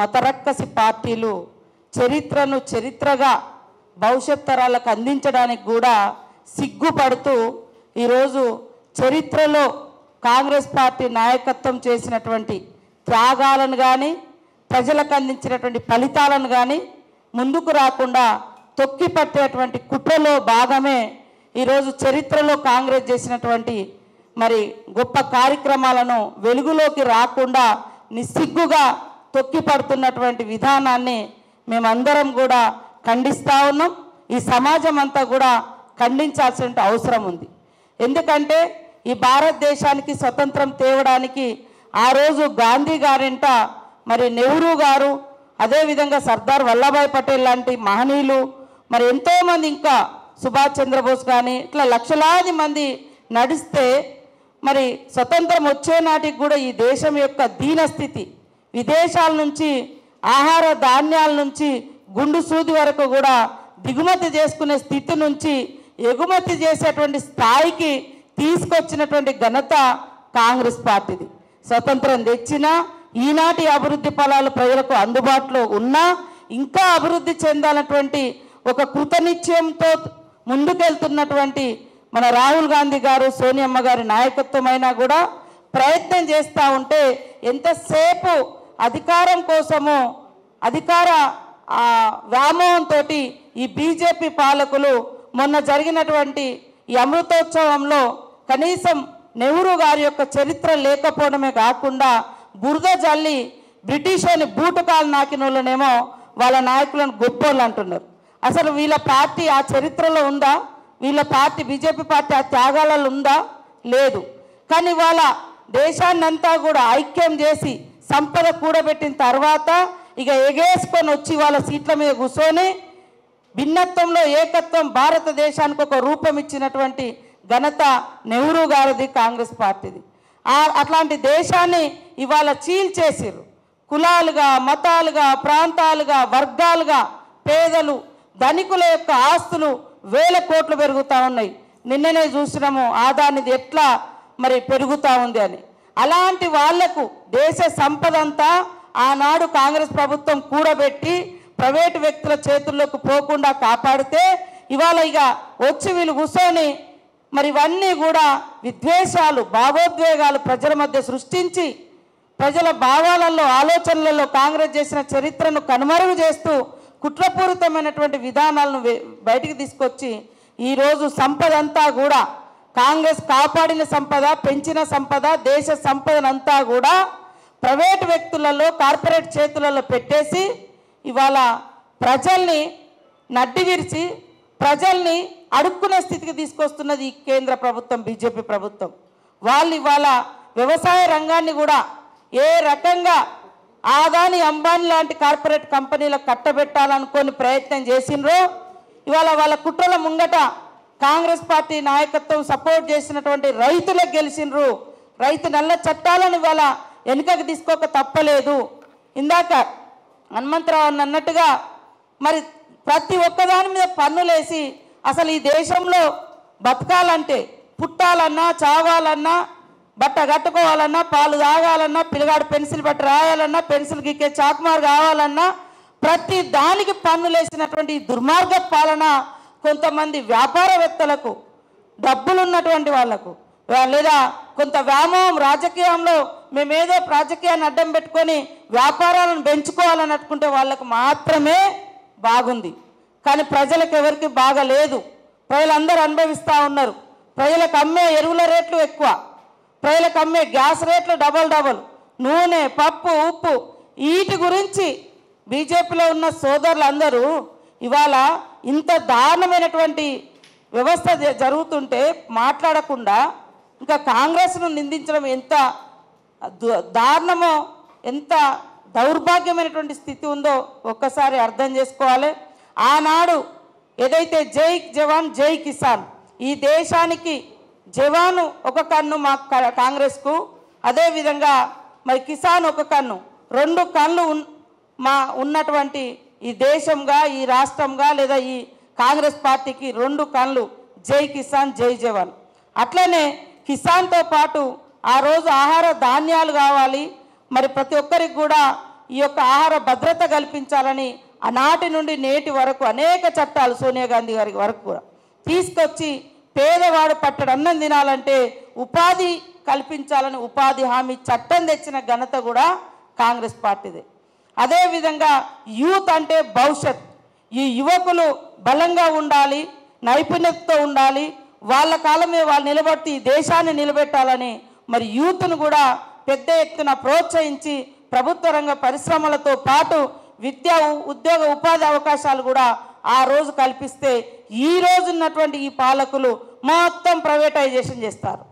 మతరక్కసి పార్టీలు చరిత్రను చరిత్రగా భవిష్యత్ తరాలకు అందించడానికి కూడా సిగ్గుపడుతూ ఈరోజు చరిత్రలో కాంగ్రెస్ పార్టీ నాయకత్వం చేసినటువంటి త్యాగాలను కానీ ప్రజలకు అందించినటువంటి ఫలితాలను కానీ ముందుకు రాకుండా తొక్కి పట్టేటువంటి కుట్రలో భాగమే ఈరోజు చరిత్రలో కాంగ్రెస్ చేసినటువంటి మరి గొప్ప కార్యక్రమాలను వెలుగులోకి రాకుండా నిస్సిగ్గుగా తొక్కి పడుతున్నటువంటి విధానాన్ని మేమందరం కూడా ఖండిస్తూ ఉన్నాం ఈ సమాజం అంతా కూడా ఖండించాల్సిన అవసరం ఉంది ఎందుకంటే ఈ భారతదేశానికి స్వతంత్రం తేవడానికి ఆ రోజు గాంధీ గారింట మరి నెహ్రూ గారు అదేవిధంగా సర్దార్ వల్లభాయ్ పటేల్ లాంటి మహనీయులు మరి ఎంతోమంది ఇంకా సుభాష్ చంద్రబోస్ కానీ ఇట్లా లక్షలాది మంది నడిస్తే మరి స్వతంత్రం వచ్చే నాటికి కూడా ఈ దేశం యొక్క దీనస్థితి విదేశాల నుంచి ఆహార ధాన్యాల నుంచి గుండు సూది వరకు కూడా దిగుమతి చేసుకునే స్థితి నుంచి ఎగుమతి చేసేటువంటి స్థాయికి తీసుకొచ్చినటువంటి ఘనత కాంగ్రెస్ పార్టీది స్వతంత్రం తెచ్చినా ఈనాటి అభివృద్ధి ఫలాలు ప్రజలకు అందుబాటులో ఉన్నా ఇంకా అభివృద్ధి చెందాలన్నటువంటి ఒక కృతనిశ్చయంతో ముందుకెళ్తున్నటువంటి మన రాహుల్ గాంధీ గారు సోనియమ్మ గారి నాయకత్వం అయినా కూడా ప్రయత్నం చేస్తూ ఉంటే ఎంతసేపు అధికారం కోసము అధికార ఆ, వ్యామోహంతో ఈ బీజేపీ పాలకులు మొన్న జరిగినటువంటి ఈ అమృతోత్సవంలో కనీసం నెహ్రూ గారి యొక్క చరిత్ర లేకపోవడమే కాకుండా బురద జల్లి బ్రిటిష్ అని బూటకాలు నాకిన వాళ్ళనేమో వాళ్ళ నాయకులను గొప్పోళ్ళు అంటున్నారు అసలు వీళ్ళ పార్టీ ఆ చరిత్రలో ఉందా వీళ్ళ పార్టీ బీజేపీ పార్టీ ఆ త్యాగాలలో ఉందా లేదు కానీ వాళ్ళ దేశాన్నంతా కూడా ఐక్యం చేసి సంపద కూడబెట్టిన తర్వాత ఇక ఎగేసుకొని వచ్చి వాళ్ళ సీట్ల మీద కూర్చొని భిన్నత్వంలో ఏకత్వం భారతదేశానికి ఒక రూపం ఇచ్చినటువంటి ఘనత నెహ్రూ గారిది కాంగ్రెస్ పార్టీది ఆ అట్లాంటి దేశాన్ని ఇవాళ చీల్చేసిర్రు కులాలుగా మతాలుగా ప్రాంతాలుగా వర్గాలుగా పేదలు ధనికుల యొక్క ఆస్తులు వేల కోట్లు పెరుగుతూ ఉన్నాయి నిన్ననే చూసినాము ఆదానిది ఎట్లా మరి పెరుగుతూ ఉంది అని అలాంటి వాళ్లకు దేశ సంపద అంతా ఆనాడు కాంగ్రెస్ ప్రభుత్వం కూడబెట్టి ప్రైవేటు వ్యక్తుల చేతుల్లోకి పోకుండా కాపాడితే ఇవాళ ఇక వచ్చి వీళ్ళు కూర్చొని మరి ఇవన్నీ కూడా విద్వేషాలు భావోద్వేగాలు ప్రజల మధ్య సృష్టించి ప్రజల భావాలలో ఆలోచనలలో కాంగ్రెస్ చేసిన చరిత్రను కనుమరుగు చేస్తూ కుట్రపూరితమైనటువంటి విధానాలను వే- బయటికి తీసుకొచ్చి ఈరోజు సంపద అంతా కూడా కాంగ్రెస్ కాపాడిన సంపద పెంచిన సంపద దేశ సంపదనంతా కూడా ప్రైవేటు వ్యక్తులలో కార్పొరేట్ చేతులలో పెట్టేసి ఇవాళ ప్రజల్ని నడ్డి విరిచి ప్రజల్ని అడుక్కునే స్థితికి తీసుకొస్తున్నది ఈ కేంద్ర ప్రభుత్వం బీజేపీ ప్రభుత్వం వాళ్ళు ఇవాళ వ్యవసాయ రంగాన్ని కూడా ఏ రకంగా ఆదాని అంబానీ లాంటి కార్పొరేట్ కంపెనీలకు కట్టబెట్టాలనుకొని ప్రయత్నం చేసిండ్రో ఇవాళ వాళ్ళ కుట్రల ముంగట కాంగ్రెస్ పార్టీ నాయకత్వం సపోర్ట్ చేసినటువంటి రైతులకు గెలిచిండ్రు రైతు నల్ల చట్టాలను ఇవాళ వెనుకకు తీసుకోక తప్పలేదు ఇందాక హనుమంతరావు అన్న అన్నట్టుగా మరి ప్రతి ఒక్కదాని మీద పన్నులేసి అసలు ఈ దేశంలో బతకాలంటే పుట్టాలన్నా చావాలన్నా బట్ట కట్టుకోవాలన్నా పాలు తాగాలన్నా పిల్లగాడు పెన్సిల్ బట్ట రాయాలన్నా పెన్సిల్ గీకే చాకుమార్ కావాలన్నా ప్రతి దానికి పన్నులేసినటువంటి ఈ దుర్మార్గ పాలన కొంతమంది వ్యాపారవేత్తలకు డబ్బులున్నటువంటి వాళ్లకు వా- లేదా కొంత వ్యామోహం రాజకీయంలో మేమేదో రాజకీయాన్ని అడ్డం పెట్టుకొని వ్యాపారాలను పెంచుకోవాలని అనుకుంటే వాళ్ళకు మాత్రమే బాగుంది కానీ ప్రజలకు ఎవరికి బాగలేదు ప్రజలందరూ అనుభవిస్తూ ఉన్నారు ప్రజలకు అమ్మే ఎరువుల రేట్లు ఎక్కువ ప్రజలకు అమ్మే గ్యాస్ రేట్లు డబల్ డబల్ నూనె పప్పు ఉప్పు వీటి గురించి బీజేపీలో ఉన్న సోదరులందరూ ఇవాళ ఇంత దారుణమైనటువంటి వ్యవస్థ జ- జరుగుతుంటే మాట్లాడకుండా ఇంకా కాంగ్రెస్ను నిందించడం ఎంత దు- దారుణమో ఎంత దౌర్భాగ్యమైనటువంటి స్థితి ఉందో ఒక్కసారి అర్థం చేసుకోవాలి ఆనాడు ఏదైతే జై జవాన్ జై కిసాన్ ఈ దేశానికి జవాను ఒక కన్ను మా క- కాంగ్రెస్కు అదేవిధంగా మరి కిసాన్ ఒక కన్ను రెండు కళ్ళు ఉన్- మా ఉన్నటువంటి ఈ దేశంగా ఈ రాష్ట్రంగా లేదా ఈ కాంగ్రెస్ పార్టీకి రెండు కళ్ళు జై కిసాన్ జై జవాన్ అట్లనే కిసాన్తో పాటు ఆ రోజు ఆహార ధాన్యాలు కావాలి మరి ప్రతి ఒక్కరికి కూడా ఈ యొక్క ఆహార భద్రత కల్పించాలని ఆనాటి నుండి నేటి వరకు అనేక చట్టాలు సోనియా గాంధీ గారి వరకు కూడా తీసుకొచ్చి పేదవాడు పట్టడు అన్నం తినాలంటే ఉపాధి కల్పించాలని ఉపాధి హామీ చట్టం తెచ్చిన ఘనత కూడా కాంగ్రెస్ పార్టీదే అదేవిధంగా యూత్ అంటే భవిష్యత్ ఈ యువకులు బలంగా ఉండాలి నైపుణ్యతతో ఉండాలి వాళ్ళ కాలం మీద వాళ్ళు నిలబెట్టి ఈ దేశాన్ని నిలబెట్టాలని మరి యూత్ను కూడా పెద్ద ఎత్తున ప్రోత్సహించి ప్రభుత్వ రంగ పరిశ్రమలతో పాటు విద్యా ఉ- ఉద్యోగ ఉపాధి అవకాశాలు కూడా ఆ రోజు కల్పిస్తే ఈ రోజు ఉన్నటువంటి ఈ పాలకులు మొత్తం ప్రైవేటైజేషన్ చేస్తారు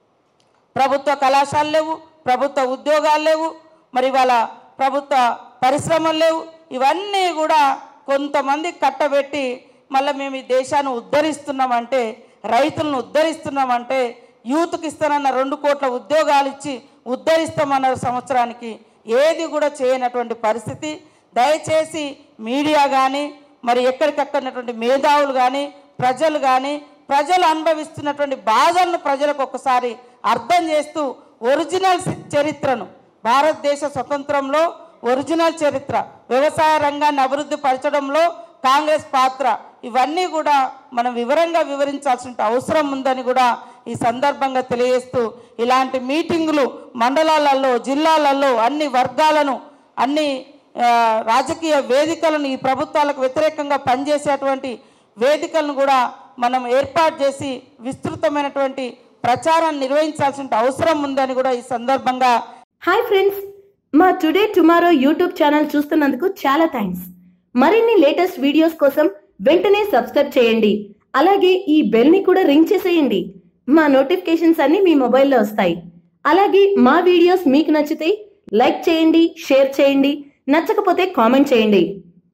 ప్రభుత్వ కళాశాలలు లేవు ప్రభుత్వ ఉద్యోగాలు లేవు మరి వాళ్ళ ప్రభుత్వ పరిశ్రమలు లేవు ఇవన్నీ కూడా కొంతమంది కట్టబెట్టి మళ్ళీ మేము ఈ దేశాన్ని ఉద్ధరిస్తున్నామంటే రైతులను ఉద్ధరిస్తున్నామంటే యూత్కి ఇస్తానన్న రెండు కోట్ల ఉద్యోగాలు ఇచ్చి ఉద్ధరిస్తామన్న సంవత్సరానికి ఏది కూడా చేయనటువంటి పరిస్థితి దయచేసి మీడియా కానీ మరి ఎక్కడికక్కడటువంటి మేధావులు కానీ ప్రజలు కానీ ప్రజలు అనుభవిస్తున్నటువంటి బాధలను ప్రజలకు ఒకసారి అర్థం చేస్తూ ఒరిజినల్ సి- చరిత్రను భారతదేశ స్వతంత్రంలో ఒరిజినల్ చరిత్ర వ్యవసాయ రంగాన్ని అభివృద్ధి పరచడంలో కాంగ్రెస్ పాత్ర ఇవన్నీ కూడా మనం వివరంగా వివరించాల్సిన అవసరం ఉందని కూడా ఈ సందర్భంగా తెలియజేస్తూ ఇలాంటి మీటింగులు మండలాలలో జిల్లాలలో అన్ని వర్గాలను అన్ని ఆ, రాజకీయ వేదికలను ఈ ప్రభుత్వాలకు వ్యతిరేకంగా పనిచేసేటువంటి వేదికలను కూడా మనం ఏర్పాటు చేసి విస్తృతమైనటువంటి ప్రచారాన్ని నిర్వహించాల్సిన అవసరం ఉందని కూడా ఈ సందర్భంగా హాయ్ ఫ్రెండ్స్ మా టుడే టుమారో యూట్యూబ్ ఛానల్ చూస్తున్నందుకు చాలా థ్యాంక్స్ మరిన్ని లేటెస్ట్ వీడియోస్ కోసం వెంటనే సబ్స్క్రైబ్ చేయండి అలాగే ఈ బెల్ ని కూడా రింగ్ చేసేయండి మా నోటిఫికేషన్స్ అన్ని మీ మొబైల్లో వస్తాయి అలాగే మా వీడియోస్ మీకు నచ్చితే లైక్ చేయండి షేర్ చేయండి నచ్చకపోతే కామెంట్ చేయండి